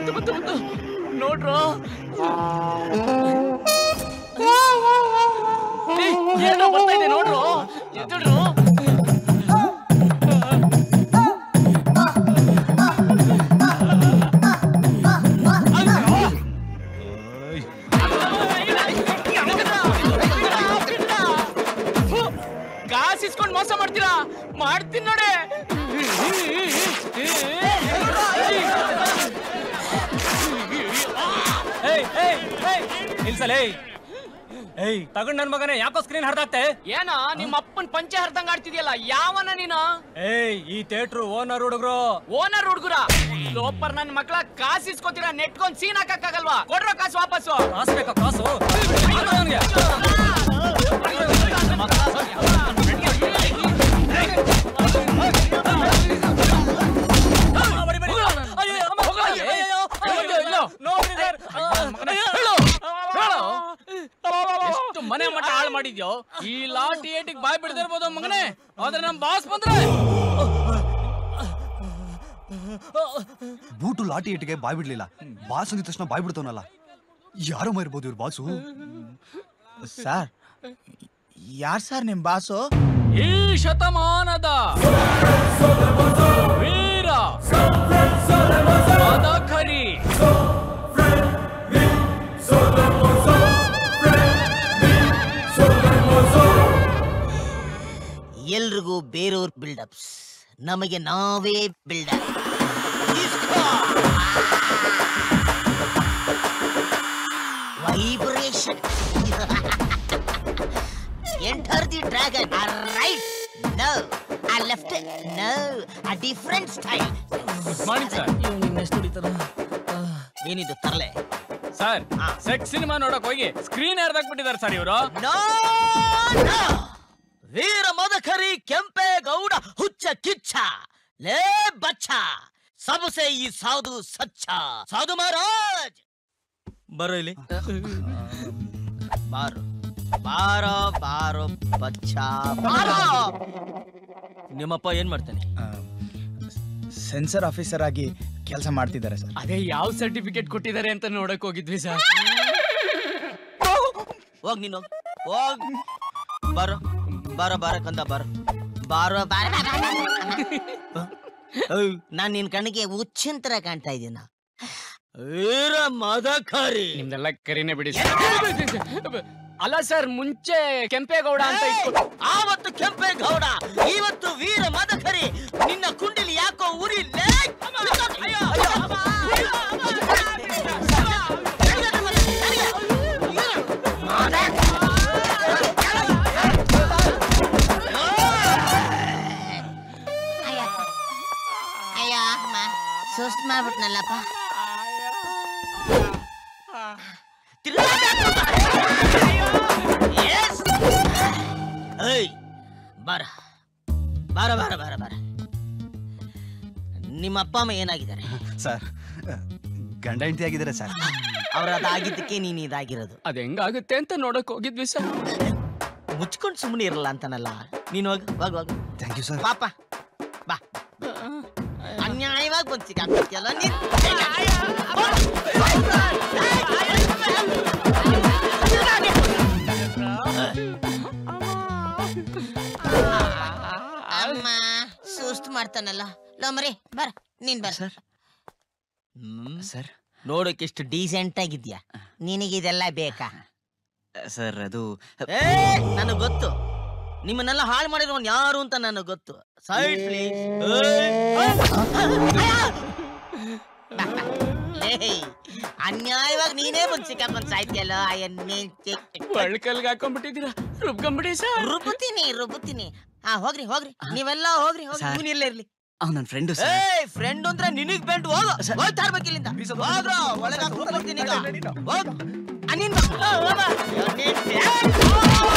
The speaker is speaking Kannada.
ಬಂತು ಬಂತು ಬಂತು ನೋಡ್ರು ಏಯ್, ಏನೋ ಬರ್ತಾ ಇದೆ ನೋಡ್ರು ಎದ್ದೇಳ್ರು ಕಾಸು ಇಸ್ಕೊಂಡು ಮೋಸ ಮಾಡ್ತೀರಾ ಮಾಡ್ತೀನಿ ನೋಡಿ ಏಯ್ ಏಯ್ ಏಯ್ ನಿಲ್ಸಲೇ ಏಯ್ ತಗೊಂಡ್ ನನ್ ಮಗನೇ ಯಾಕೋ ಸ್ಕ್ರೀನ್ ಹರ್ದಾಕ್ತೆ ಏನ ನಿಮ್ಮ ಅಪ್ಪನ್ ಪಂಚೆ ಹರ್ದಂಗ್ ಆಡ್ತಿದ್ಯಲ್ಲ ಯಾವನ ನೀನು ಏಯ್ ಈ ಥಿಯೇಟ್ರು ಓನರ್ ಹುಡುಗರು ಓನರ್ ಹುಡ್ಗುರ ಲೋಪರ್ ನನ್ ಮಕ್ಳ ಕಾಸು ಇಸ್ಕೊತೀರಾ ನೆಟ್ಕೊಂಡ್ ಸೀನ್ ಹಾಕಕ್ಕಾಗಲ್ವಾ ಕೊಡ್ರೋ ಕಾಸು ವಾಪಸ್ಸು ಕಾಸು ಬೇಕಾ ಕಾಸು ಅವ್ನಿಗೆ. ಬಡಿ, ಬಡಿ. ಅಯ್ಯೋ, ಅಮ್ಮ, ಅಯ್ಯೋ, ಅಯ್ಯೋ, ಅಯ್ಯೋ, ಅಯ್ಯೋ, ನೋಡ್ರಿ ಸರ್. ಹೇಳು, ಹೇಳು. ಎಷ್ಟು ಮನೆ ಮಠ ಹಾಳು ಮಾಡಿದ್ಯೋ ಈ ಲಾಟಿ ಏಟಿಗೆ ಬಾಯ್ ಬಿಡದಿರ್ಬೋದು ಮಗನೇ ಆದ್ರೆ ನಮ್ ಬಾಸ್ ಬಂದ್ರೆ ಬೂಟು ಲಾಟಿ ಇಟ್ಟಿಗೆ ಬಾಯ್ ಬಿಡ್ಲಿಲ್ಲ ಬಾಸ್ ಅಂದಿದ ತಕ್ಷಣ ಬಾಯ್ ಬಿಡ್ತಾವನಲ್ಲ ಯಾರೋ ಇರ್ಬೋದು ಇವ್ರ ಬಾಸು ಸರ್ ಯಾರ್ ಸರ್ ನಿಮ್ ಬಾಸು ಈ ಶತಮಾನದ ವೀರ ಮದಕರಿ ಎಲ್ರಿಗೂ ಬೇರೆಯವ್ರ ಬಿಲ್ಡಪ್ಸ್ ನಮಗೆ ನಾವೇ buildup vibration enter the dragon right no ಆ ಲೆಫ್ಟ್ ನೋ ಆ ಡಿಫರೆಂಟ್ ಸ್ಟೈಲ್ ಮಾರ್ನಿಂಗ್ ಸರ್ ಏನಿದು ತರಲೆ ಸರ್ ಸೆಟ್ ಸಿನಿಮಾ ನೋಡಕ್ ಹೋಗಿ ಸ್ಕ್ರೀನ್ ಬಿಟ್ಟಿದ್ದಾರೆ ಸರ್ ಇವರು ನೋ ನೋ ವೀರ ಮದಕರಿ ಕೆಂಪೆ ಗೌಡ ಹುಚ್ಚ ಕಿಚ್ಚ ಲೇ ಬಚ್ಚ ಸಬಸೆ ಈ ಸಾಧು ಸಚ್ಚ ಸಾಧು ಮಹಾರಾಜ್ ಬರೋ ಇಲ್ಲಿ ಬಾರೋ ಬಾರೋ ಬಾರೋ ಬಚ್ಚ ಬಾರೋ ನಿಮ್ಮಪ್ಪ ಏನ್ ಮಾಡ್ತಾನೆ ಸೆನ್ಸರ್ ಆಫೀಸರ್ ಆಗಿ ಕೆಲಸ ಮಾಡ್ತಿದ್ದಾರೆ ಸರ್ ಅದೇ ಯಾವ ಸರ್ಟಿಫಿಕೇಟ್ ಕೊಟ್ಟಿದ್ದಾರೆ ಅಂತ ನೋಡಕ್ ಹೋಗಿದ್ವಿ ಸರ್ ಹೋಗ್ ನೀನು ಹೋಗ್ ಬಾರೋ ಬಾರೋ ಬಾರೋ ಕಂದ ಬಾರೋ ಬಾರೋ ಬಾರ ನಾನ್ ನಿನ್ ಕಣ್ಣಿಗೆ ಹುಚ್ಚಿನ ತರ ಕಾಣ್ತಾ ಇದ್ದೀನ ವೀರ ಮದಕರಿ ನಿಮ್ದೆಲ್ಲ ಕರಿನೇ ಬಿಡಿ sir. ಅಲ್ಲ ಸರ್ ಮುಂಚೆ ಕೆಂಪೇಗೌಡ ಅಂತ ಇಟ್ಕೊ ಆವತ್ತು ಕೆಂಪೇಗೌಡ ಇವತ್ತು ವೀರ ಮದಕರಿ ನಿನ್ನ ಕುಂಡಿಲಿ ಯಾಕೋ ಉರಿ ಅಯ್ಯ ಸುಸ್ತ್ ಮಾಡ್ಬಿಟ್ನಲ್ಲಪ್ಪ Yes! ಏಯ್ ಬಾರ ಬಾರ ಬಾರ ಬಾರ ಬಾರ ನಿಮ್ಮ ಅಪ್ಪ ಅಮ್ಮ ಏನಾಗಿದ್ದಾರೆ ಸರ್ ಗಂಡ ಹೆಂಡತಿ ಆಗಿದ್ದಾರೆ ಸರ್ ಅವ್ರ ಅದಾಗಿದ್ದಕ್ಕೆ ನೀನ್ ಇದಾಗಿರೋದು ಅದ್ ಹೆಂಗಾಗುತ್ತೆ ಅಂತ ನೋಡಕ್ ಹೋಗಿದ್ವಿ ಸರ್ ಮುಚ್ಕೊಂಡು ಸುಮ್ಮನೆ ಇರಲ್ಲ ಅಂತನಲ್ಲ ನೀನು ಹೋಗ್ ಹೋಗ್ ಹೋಗ್ ಥ್ಯಾಂಕ್ ಯು ಸರ್ ಪಾಪ ಬಾ ಅನ್ಯಾಯವಾಗಿ ಬಂದ್ ಸಿಕ್ಕಾಕ್ತಿಯಲ್ಲ ನೀನ್ ಅಮ್ಮ ಸುಸ್ತು ಮಾಡ್ತಾನಲ್ಲ ಲೋ ಮರಿ ಬರ ನೀನ್ ಬರ ಸರ್ ಹ್ಮ್ ಸರ್ ನೋಡೋಕೆ ಎಷ್ಟು ಡೀಸೆಂಟ್ ಆಗಿದ್ಯಾ ನಿನಗಿದೆಲ್ಲ ಬೇಕಾ ಸರ್ ಅದು ಏ ನನಗೆ ಗೊತ್ತು ನಿಮ್ಮನ್ನೆಲ್ಲ ಹಾಳು ಮಾಡಿರೋನ್ ಯಾರು ಅಂತ ನನಗೆ ಗೊತ್ತು ಸೈಡ್ ಪ್ಲೀಸ್ ಅನ್ಯಾಯವಾಗಿ ನೀನೇ ಬಂದ್ ಸಿಕ್ಕಾಕೊಂಡ್ ಸಾಯ್ತಿಯಲ್ಲ ಎಣ್ಣೆ ಒಳ್ಕಲ್ಗೆ ಹಾಕೊಂಡ್ಬಿಟ್ಟಿದ್ದೀರಾ ರುಬ್ಕೊಂಬಿಡಿ ಸರ್ ರುಬ್ಬುತ್ತೀನಿ ರುಬ್ಬುತ್ತೀನಿ ಹಾ ಹೋಗ್ರಿ ಹೋಗ್ರಿ ನೀವೆಲ್ಲ ಹೋಗ್ರಿ ಹೋಗ್ರಿ ಸರ್. ಇವನ್ ಇಲ್ಲೇ ಇರ್ಲಿ ಅವ್ನು ನನ್ನ ಫ್ರೆಂಡು ಏ ಫ್ರೆಂಡ್ ಅಂದ್ರೆ ನಿನಗ್ ಬೆಂಡ್ ಹೋಗು ಹೋಗ್ತಾ ಇರ್ಬೇಕು ಇಲ್ಲಿಂದ ಹೋಗ್ರು ಒಳಗ ಹೋಗ್ತೀನಿ ಈಗ ಹೋಗ್ ಆ, ನೀನ್ ಬಾ. ಆ, ಹೋಗ್ ಬಾ. ಎಣ್ಣೆ-